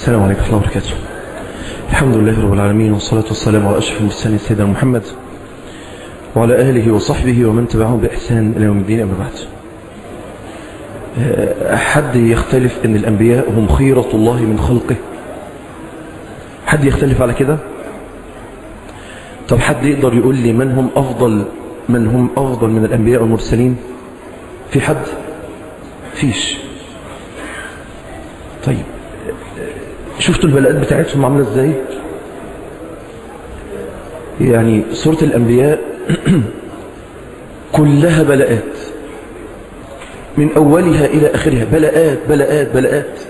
السلام عليكم ورحمة الله وبركاته الحمد لله رب العالمين والصلاة والسلام على أشرف المرسلين سيدنا محمد وعلى آله وصحبه ومن تبعهم بإحسان إلى يوم الدين أما بعد حد يختلف أن الأنبياء هم خيرة الله من خلقه حد يختلف على كده طب حد يقدر يقول لي من هم أفضل من هم أفضل من الأنبياء والمرسلين في حد فيش طيب شفتوا البلاءات بتاعتهم عامله ازاي يعني سورة الأنبياء كلها بلاءات من أولها إلى آخرها بلاءات بلاءات بلاءات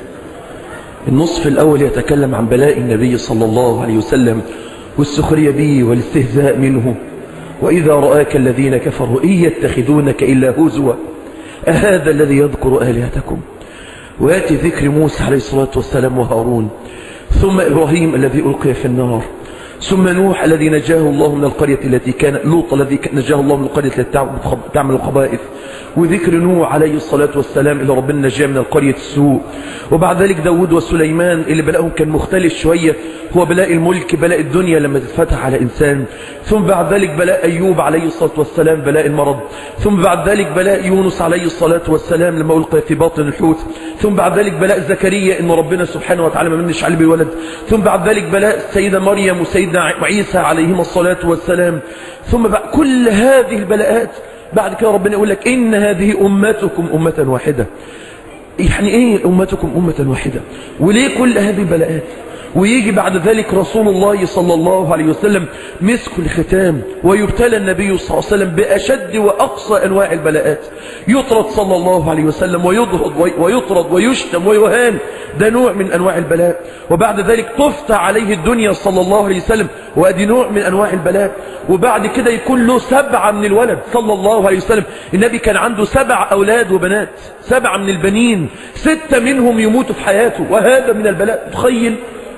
النصف الأول يتكلم عن بلاء النبي صلى الله عليه وسلم والسخرية به والاستهزاء منه وإذا رآك الذين كفروا إن يتخذونك إلا هزوا أهذا الذي يذكر آلهتكم ويأتي ذكر موسى عليه الصلاة والسلام وهارون ثم إبراهيم الذي ألقي في النار ثم نوح الذي نجاه الله من القرية التي كان لوط الذي نجاه الله من القرية التي تعمل الخبائث وذكر نوح عليه الصلاة والسلام اللي ربنا نجاه من القرية السوء وبعد ذلك داود وسليمان اللي بلاءهم كان مختلف شوية هو بلاء الملك بلاء الدنيا لما تتفتح على إنسان ثم بعد ذلك بلاء أيوب عليه الصلاة والسلام بلاء المرض ثم بعد ذلك بلاء يونس عليه الصلاة والسلام لما ألقي في باطن الحوت ثم بعد ذلك بلاء زكريا إن ربنا سبحانه وتعالى ما منش عليه بالولد ثم بعد ذلك بلاء السيدة مريم وسيدنا عيسى عليهما الصلاة والسلام ثم بعد كل هذه البلاءات بعد كده ربنا يقول لك إن هذه أمتكم أمة واحدة يعني إيه أمتكم أمة واحدة وليه كل هذه البلاءات ويجي بعد ذلك رسول الله صلى الله عليه وسلم مسك الختام ويبتلى النبي صلى الله عليه وسلم بأشد وأقصى أنواع البلاءات يطرد صلى الله عليه وسلم ويضرد ويطرد ويشتم ويهان ده نوع من أنواع البلاء وبعد ذلك تفتح عليه الدنيا صلى الله عليه وسلم وأدي نوع من أنواع البلاء وبعد كده يكون له سبعة من الولد صلى الله عليه وسلم النبي كان عنده سبع أولاد وبنات سبعة من البنين ستة منهم يموتوا في حياته وهذا من البلاء تخيل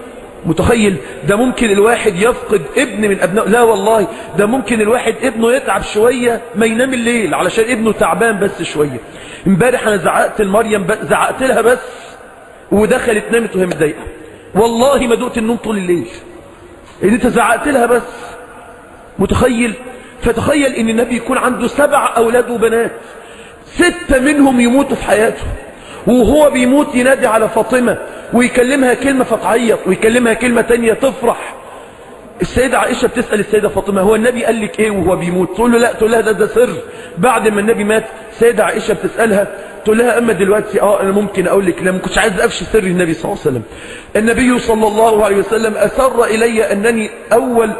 متخيل ده ممكن الواحد يفقد ابن من ابنائه لا والله ده ممكن الواحد ابنه يتعب شوية ما ينام الليل علشان ابنه تعبان بس شوية امبارح انا زعقت لمريم زعقت لها بس ودخلت نامت وهي متضايقه والله ما دقت النوم طول الليل ان انت زعقت لها بس متخيل فتخيل ان النبي يكون عنده سبع اولاد وبنات ستة منهم يموتوا في حياته وهو بيموت ينادي على فاطمة ويكلمها كلمة فتعيط ويكلمها كلمة تانية تفرح السيدة عائشة بتسأل السيدة فاطمة هو النبي قال لك ايه وهو بيموت تقول له لا تقول لها ده ده سر بعد ما النبي مات السيدة عائشة بتسألها تقول لها اما دلوقتي اه انا ممكن اقول لك لا ما كنتش عايز افشي سر النبي صلى الله عليه وسلم النبي صلى الله عليه وسلم اسر الي انني اول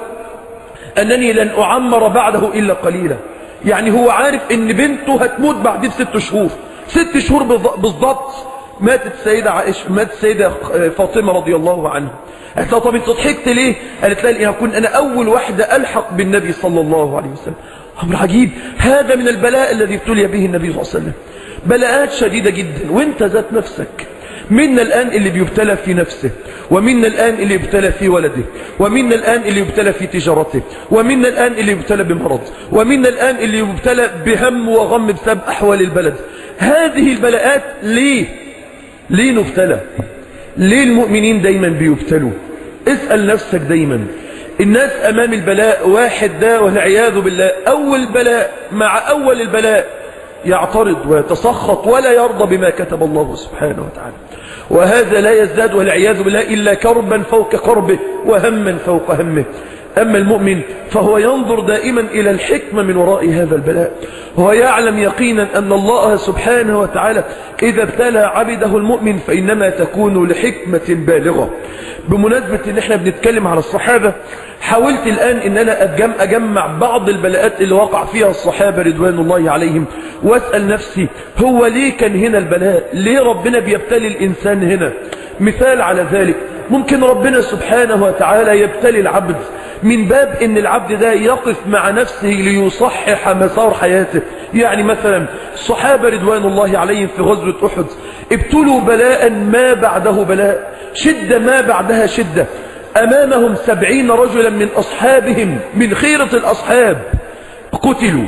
انني لن اعمر بعده الا قليلا يعني هو عارف ان بنته هتموت بعد بست شهور ست شهور بالضبط ماتت السيدة عائشة ماتت السيدة فاطمة رضي الله عنها قالت لها طب انت ضحكت ليه قالت لها هكون انا اول واحدة الحق بالنبي صلى الله عليه وسلم امر عجيب هذا من البلاء الذي ابتلي به النبي صلى الله عليه وسلم بلاءات شديدة جدا وانت ذات نفسك منا الآن اللي بيبتلى في نفسه ومنا الآن اللي يبتلى في ولده ومنا الآن اللي يبتلى في تجارته ومنا الآن اللي يبتلى بمرض ومنا الآن اللي يبتلى بهم وغم بسبب أحوال البلد هذه البلاءات ليه ليه نبتلى ليه المؤمنين دايما بيبتلوا اسأل نفسك دايما الناس أمام البلاء واحد ده والعياذ بالله أول بلاء مع أول البلاء يعترض ويتسخط ولا يرضى بما كتب الله سبحانه وتعالى وهذا لا يزداد والعياذ بالله إلا كربا فوق كربه وهما فوق همه أما المؤمن فهو ينظر دائما إلى الحكمة من وراء هذا البلاء هو يعلم يقينا أن الله سبحانه وتعالى إذا ابتلى عبده المؤمن فإنما تكون لحكمة بالغة بمناسبة أن احنا بنتكلم على الصحابة حاولت الآن أن أنا أجمع, أجمع بعض البلاءات اللي وقع فيها الصحابة رضوان الله عليهم وأسأل نفسي هو ليه كان هنا البلاء ليه ربنا بيبتلي الإنسان هنا مثال على ذلك ممكن ربنا سبحانه وتعالى يبتلي العبد من باب ان العبد ده يقف مع نفسه ليصحح مسار حياته يعني مثلا الصحابة رضوان الله عليهم في غزوة احد ابتلوا بلاء ما بعده بلاء شدة ما بعدها شدة امامهم سبعين رجلا من اصحابهم من خيرة الاصحاب قتلوا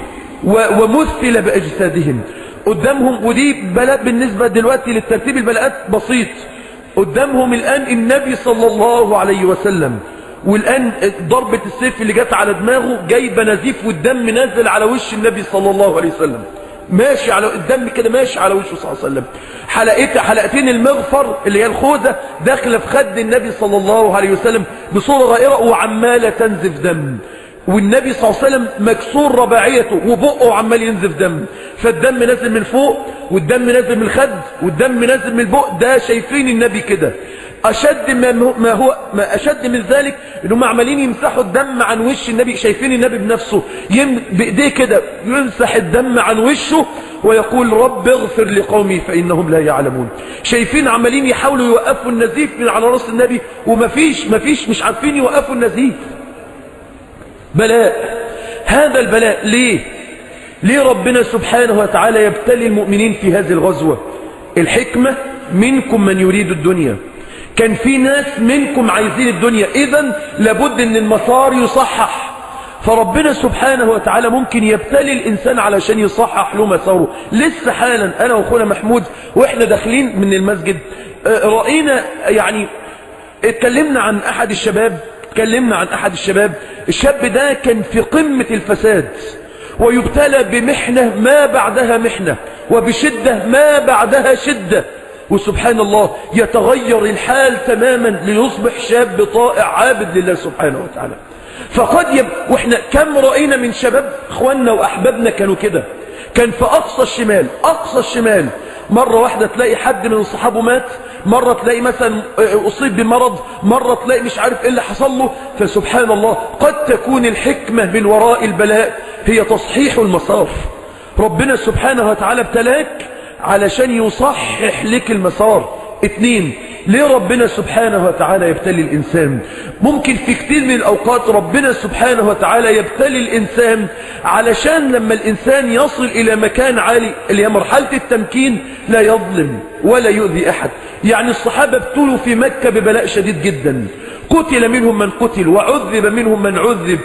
ومثل باجسادهم قدامهم ودي بلاء بالنسبة دلوقتي للترتيب البلاءات بسيط قدامهم الآن النبي صلى الله عليه وسلم والآن ضربة السيف اللي جت على دماغه جايبة نزيف والدم نازل على وش النبي صلى الله عليه وسلم ماشي على الدم كده ماشي على وشه صلى الله عليه وسلم حلقت حلقتين المغفر اللي هي الخوذة داخله في خد النبي صلى الله عليه وسلم بصورة غائرة وعمالة تنزف دم والنبي صلى الله عليه وسلم مكسور رباعيته وبقه عمال ينزف دم فالدم نازل من فوق والدم نازل من الخد والدم نازل من البق ده شايفين النبي كده أشد ما, ما هو ما أشد من ذلك إنهم عمالين يمسحوا الدم عن وش النبي شايفين النبي بنفسه يم بإيديه كده يمسح الدم عن وشه ويقول رب اغفر لقومي فإنهم لا يعلمون شايفين عمالين يحاولوا يوقفوا النزيف من على رأس النبي ومفيش مفيش مش عارفين يوقفوا النزيف بلاء هذا البلاء ليه ليه ربنا سبحانه وتعالى يبتلي المؤمنين في هذه الغزوة الحكمة منكم من يريد الدنيا كان في ناس منكم عايزين الدنيا اذا لابد ان المسار يصحح فربنا سبحانه وتعالى ممكن يبتلي الانسان علشان يصحح له مساره لسه حالا انا واخونا محمود واحنا داخلين من المسجد رأينا يعني اتكلمنا عن احد الشباب اتكلمنا عن احد الشباب الشاب ده كان في قمة الفساد ويبتلى بمحنة ما بعدها محنة وبشدة ما بعدها شدة وسبحان الله يتغير الحال تماما ليصبح شاب طائع عابد لله سبحانه وتعالى فقد يب... واحنا كم رأينا من شباب اخواننا واحبابنا كانوا كده كان في اقصى الشمال اقصى الشمال مرة واحدة تلاقي حد من صحابه مات مرة تلاقي مثلا أصيب بمرض مرة تلاقي مش عارف إيه اللي حصل له فسبحان الله قد تكون الحكمة من وراء البلاء هي تصحيح المسار ربنا سبحانه وتعالى ابتلاك علشان يصحح لك المسار اتنين ليه ربنا سبحانه وتعالى يبتلي الإنسان ممكن في كتير من الأوقات ربنا سبحانه وتعالى يبتلي الإنسان علشان لما الإنسان يصل إلى مكان عالي اللي هي مرحلة التمكين لا يظلم ولا يؤذي أحد يعني الصحابة ابتلوا في مكة ببلاء شديد جدا قتل منهم من قتل وعذب منهم من عذب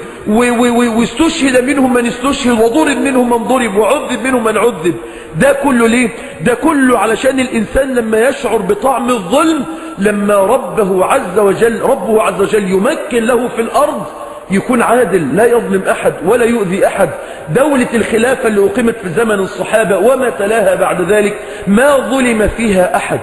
واستشهد منهم من استشهد وضرب منهم من ضرب وعذب منهم من عذب ده كله ليه ده كله علشان الإنسان لما يشعر بطعم الظلم لما ربه عز وجل ربه عز وجل يمكن له في الأرض يكون عادل لا يظلم أحد ولا يؤذي أحد دولة الخلافة اللي أقيمت في زمن الصحابة وما تلاها بعد ذلك ما ظلم فيها أحد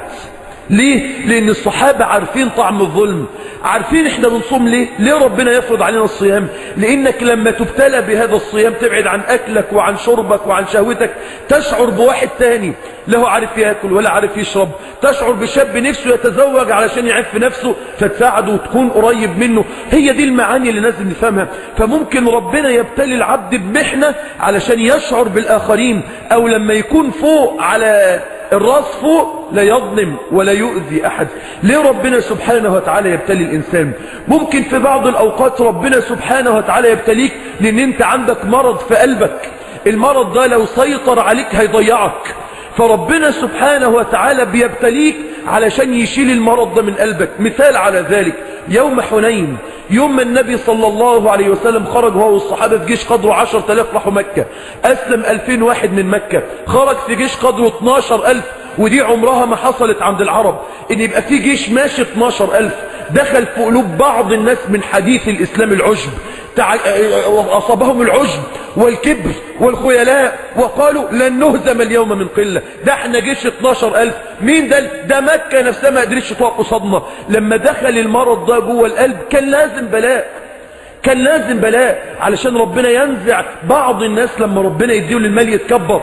ليه؟ لأن الصحابة عارفين طعم الظلم عارفين احنا بنصوم ليه؟ ليه ربنا يفرض علينا الصيام؟ لأنك لما تبتلى بهذا الصيام تبعد عن أكلك وعن شربك وعن شهوتك تشعر بواحد تاني له عارف يأكل ولا عارف يشرب تشعر بشاب نفسه يتزوج علشان يعف نفسه فتساعده وتكون قريب منه هي دي المعاني اللي لازم نفهمها فممكن ربنا يبتلي العبد بمحنة علشان يشعر بالآخرين أو لما يكون فوق على الراس فوق لا يظلم ولا يؤذي أحد ليه ربنا سبحانه وتعالى يبتلي الإنسان ممكن في بعض الأوقات ربنا سبحانه وتعالى يبتليك لأن أنت عندك مرض في قلبك المرض ده لو سيطر عليك هيضيعك فربنا سبحانه وتعالى بيبتليك علشان يشيل المرض ده من قلبك مثال على ذلك يوم حنين يوم ما النبي صلى الله عليه وسلم خرج هو والصحابة في جيش قدره 10000 راحوا مكة أسلم 2000 واحد من مكة خرج في جيش قدره 12000 ودي عمرها ما حصلت عند العرب ان يبقى في جيش ماشي 12000 دخل في قلوب بعض الناس من حديث الإسلام العجب تع... أصابهم العجب والكبر والخيلاء وقالوا لن نهزم اليوم من قلة ده احنا جيش 12000 مين ده ده مكة نفسها ما قدرتش تقف قصادنا لما دخل المرض ده جوه القلب كان لازم بلاء كان لازم بلاء علشان ربنا ينزع بعض الناس لما ربنا يديله المال يتكبر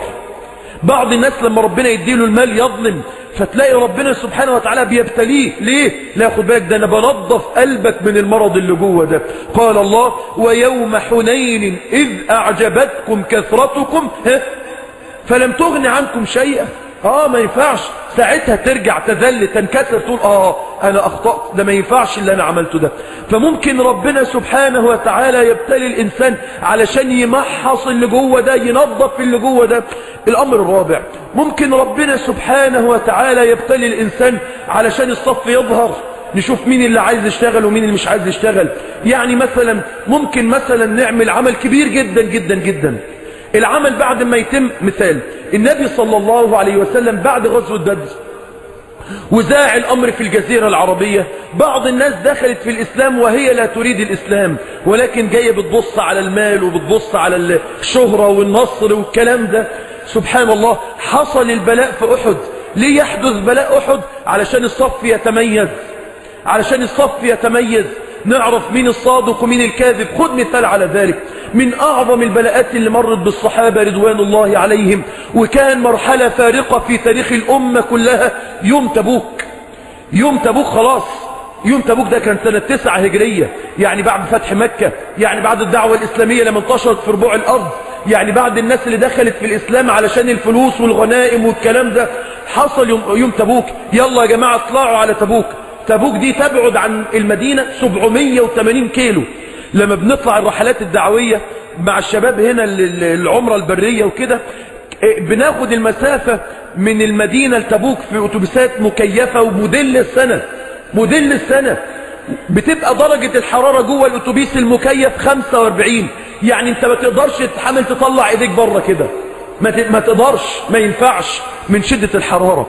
بعض الناس لما ربنا يديله المال يظلم فتلاقي ربنا سبحانه وتعالى بيبتليه ليه لا خد بالك ده انا بنظف قلبك من المرض اللي جوه ده قال الله ويوم حنين اذ اعجبتكم كثرتكم ها فلم تغن عنكم شيئا اه ما ينفعش ساعتها ترجع تذل تنكسر تقول اه انا اخطأت ده ما ينفعش اللي انا عملته ده فممكن ربنا سبحانه وتعالى يبتلي الانسان علشان يمحص اللي جوه ده ينظف اللي جوه ده الامر الرابع ممكن ربنا سبحانه وتعالى يبتلي الانسان علشان الصف يظهر نشوف مين اللي عايز يشتغل ومين اللي مش عايز يشتغل يعني مثلا ممكن مثلا نعمل عمل كبير جدا جدا جدا العمل بعد ما يتم مثال النبي صلى الله عليه وسلم بعد غزوة بدر وزاع الأمر في الجزيرة العربية بعض الناس دخلت في الإسلام وهي لا تريد الإسلام ولكن جاية بتبص على المال وبتبص على الشهرة والنصر والكلام ده سبحان الله حصل البلاء في أحد ليه يحدث بلاء أحد علشان الصف يتميز علشان الصف يتميز نعرف مين الصادق ومين الكاذب خد مثال على ذلك من أعظم البلاءات اللي مرت بالصحابة رضوان الله عليهم وكان مرحلة فارقة في تاريخ الأمة كلها يوم تبوك يوم تبوك خلاص يوم تبوك ده كان سنة تسعة هجرية يعني بعد فتح مكة يعني بعد الدعوة الإسلامية لما انتشرت في ربوع الأرض يعني بعد الناس اللي دخلت في الإسلام علشان الفلوس والغنائم والكلام ده حصل يوم, يوم تبوك يلا يا جماعة اطلعوا على تبوك تبوك دي تبعد عن المدينة 780 كيلو لما بنطلع الرحلات الدعوية مع الشباب هنا العمرة البرية وكده بناخد المسافة من المدينة لتبوك في أتوبيسات مكيفة وموديل السنة موديل السنة بتبقى درجة الحرارة جوه الأتوبيس المكيف 45 يعني انت ما تقدرش تحمل تطلع ايديك بره كده ما تقدرش ما ينفعش من شدة الحرارة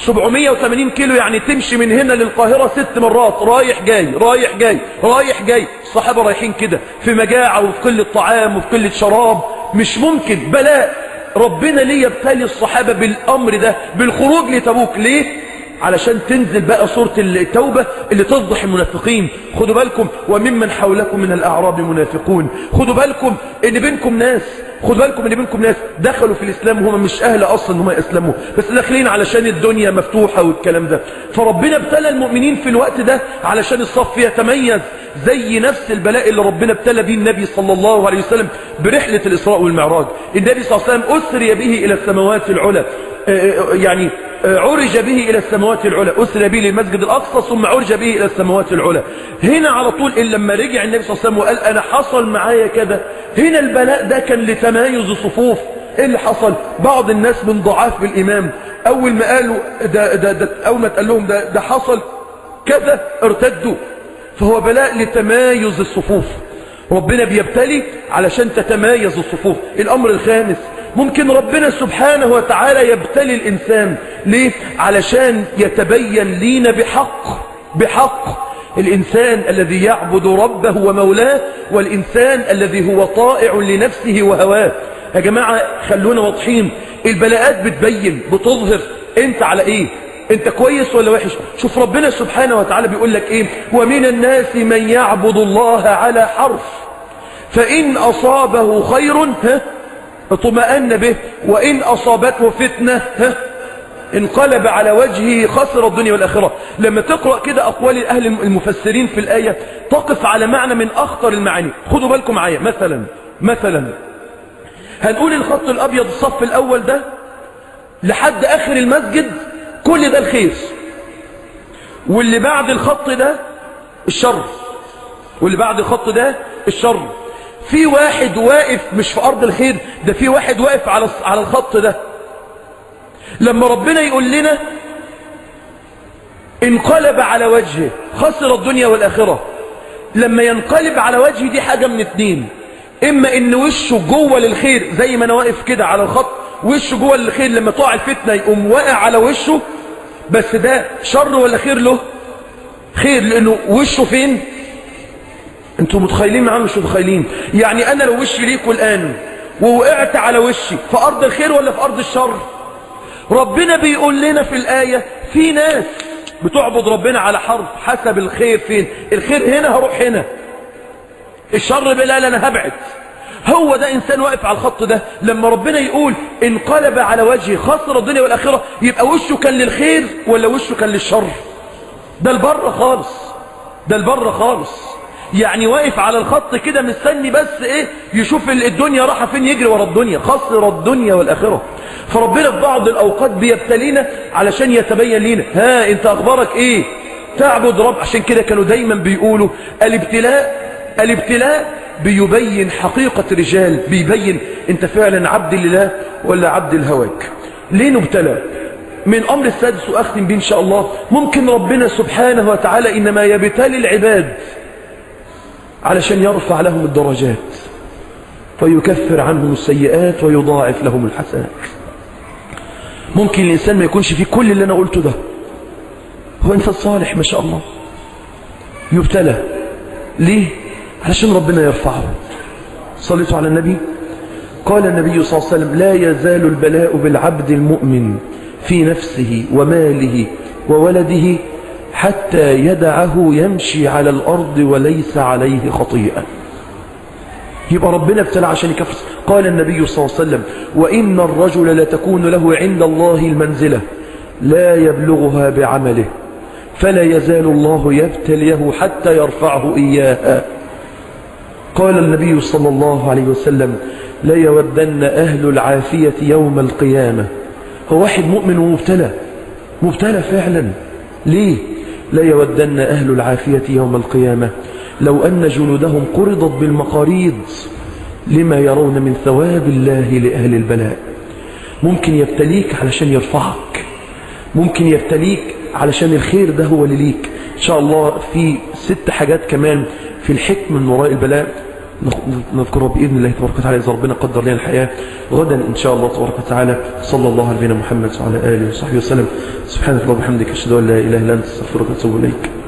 780 كيلو يعني تمشي من هنا للقاهرة ست مرات رايح جاي رايح جاي رايح جاي الصحابة رايحين كده في مجاعة وفي قلة طعام وفي قلة شراب مش ممكن بلاء ربنا ليه يبتلي الصحابة بالأمر ده بالخروج لتبوك ليه علشان تنزل بقى صورة التوبة اللي تفضح المنافقين خدوا بالكم وممن حولكم من الأعراب منافقون خدوا بالكم ان بينكم ناس خدوا بالكم ان بينكم ناس دخلوا في الإسلام وهم مش أهل أصلا هم يسلموا بس داخلين علشان الدنيا مفتوحة والكلام ده فربنا ابتلى المؤمنين في الوقت ده علشان الصف يتميز زي نفس البلاء اللي ربنا ابتلى به النبي صلى الله عليه وسلم برحلة الإسراء والمعراج النبي صلى الله عليه وسلم أسري به إلى السماوات العلى يعني عرج به إلى السماوات العلى أسرى به للمسجد الأقصى ثم عرج به إلى السماوات العلى هنا على طول إن لما رجع النبي صلى الله عليه وسلم وقال أنا حصل معايا كذا هنا البلاء ده كان لتمايز الصفوف إيه اللي حصل بعض الناس من ضعاف بالإمام أول ما قالوا ده, ده, ده أول ما تقال لهم ده, ده حصل كذا ارتدوا فهو بلاء لتمايز الصفوف ربنا بيبتلي علشان تتمايز الصفوف الأمر الخامس ممكن ربنا سبحانه وتعالى يبتلي الإنسان ليه؟ علشان يتبين لينا بحق بحق الإنسان الذي يعبد ربه ومولاه والإنسان الذي هو طائع لنفسه وهواه يا جماعة خلونا واضحين البلاءات بتبين بتظهر انت على ايه انت كويس ولا وحش شوف ربنا سبحانه وتعالى بيقول لك ايه ومن الناس من يعبد الله على حرف فإن أصابه خير ها اطمأن به وإن أصابته فتنة ها انقلب على وجهه خسر الدنيا والآخرة لما تقرأ كده أقوال أهل المفسرين في الآية تقف على معنى من أخطر المعاني خدوا بالكم معايا مثلا مثلا هنقول الخط الأبيض الصف الأول ده لحد آخر المسجد كل ده الخير واللي بعد الخط ده الشر واللي بعد الخط ده الشر في واحد واقف مش في أرض الخير ده في واحد واقف على على الخط ده لما ربنا يقول لنا انقلب على وجهه خسر الدنيا والآخرة لما ينقلب على وجهه دي حاجة من اتنين إما إن وشه جوه للخير زي ما أنا واقف كده على الخط وشه جوه للخير لما تقع الفتنة يقوم واقع على وشه بس ده شر ولا خير له خير لأنه وشه فين انتوا متخيلين معانا مش متخيلين يعني انا لو وشي ليكوا الان ووقعت على وشي في ارض الخير ولا في ارض الشر ربنا بيقول لنا في الايه في ناس بتعبد ربنا على حرف حسب الخير فين الخير هنا هروح هنا الشر بلا لا انا هبعد هو ده انسان واقف على الخط ده لما ربنا يقول انقلب على وجهه خسر الدنيا والاخره يبقى وشه كان للخير ولا وشه كان للشر ده البر خالص ده البر خالص يعني واقف على الخط كده مستني بس ايه يشوف الدنيا راحة فين يجري ورا الدنيا خسر الدنيا والآخرة فربنا في بعض الأوقات بيبتلينا علشان يتبين لينا ها انت أخبارك ايه تعبد رب عشان كده كانوا دايما بيقولوا الابتلاء الابتلاء بيبين حقيقة رجال بيبين انت فعلا عبد لله ولا عبد الهواك ليه نبتلى من أمر السادس وأختم به إن شاء الله ممكن ربنا سبحانه وتعالى إنما يبتلي العباد علشان يرفع لهم الدرجات ويكفر عنهم السيئات ويضاعف لهم الحسنات ممكن الإنسان ما يكونش فيه كل اللي أنا قلته ده هو إنسان صالح ما شاء الله يبتلى ليه علشان ربنا يرفعه صليتوا على النبي قال النبي صلى الله عليه وسلم لا يزال البلاء بالعبد المؤمن في نفسه وماله وولده حتى يدعه يمشي على الأرض وليس عليه خطيئة يبقى ربنا ابتلى عشان يكفر قال النبي صلى الله عليه وسلم وإن الرجل لتكون له عند الله المنزلة لا يبلغها بعمله فلا يزال الله يبتليه حتى يرفعه إياها قال النبي صلى الله عليه وسلم لا يودن أهل العافية يوم القيامة هو واحد مؤمن ومبتلى مبتلى فعلا ليه لا يودن أهل العافية يوم القيامة لو أن جلودهم قرضت بالمقاريض لما يرون من ثواب الله لأهل البلاء ممكن يبتليك علشان يرفعك ممكن يبتليك علشان الخير ده هو اللي ليك إن شاء الله في ست حاجات كمان في الحكم من وراء البلاء نذكرها بإذن الله تبارك وتعالى إذا ربنا قدر لنا الحياة غدا إن شاء الله تبارك وتعالى صلى الله على نبينا محمد وعلى آله وصحبه وسلم سبحانك اللهم وبحمدك أشهد أن لا إله إلا أنت استغفرك وأتوب إليك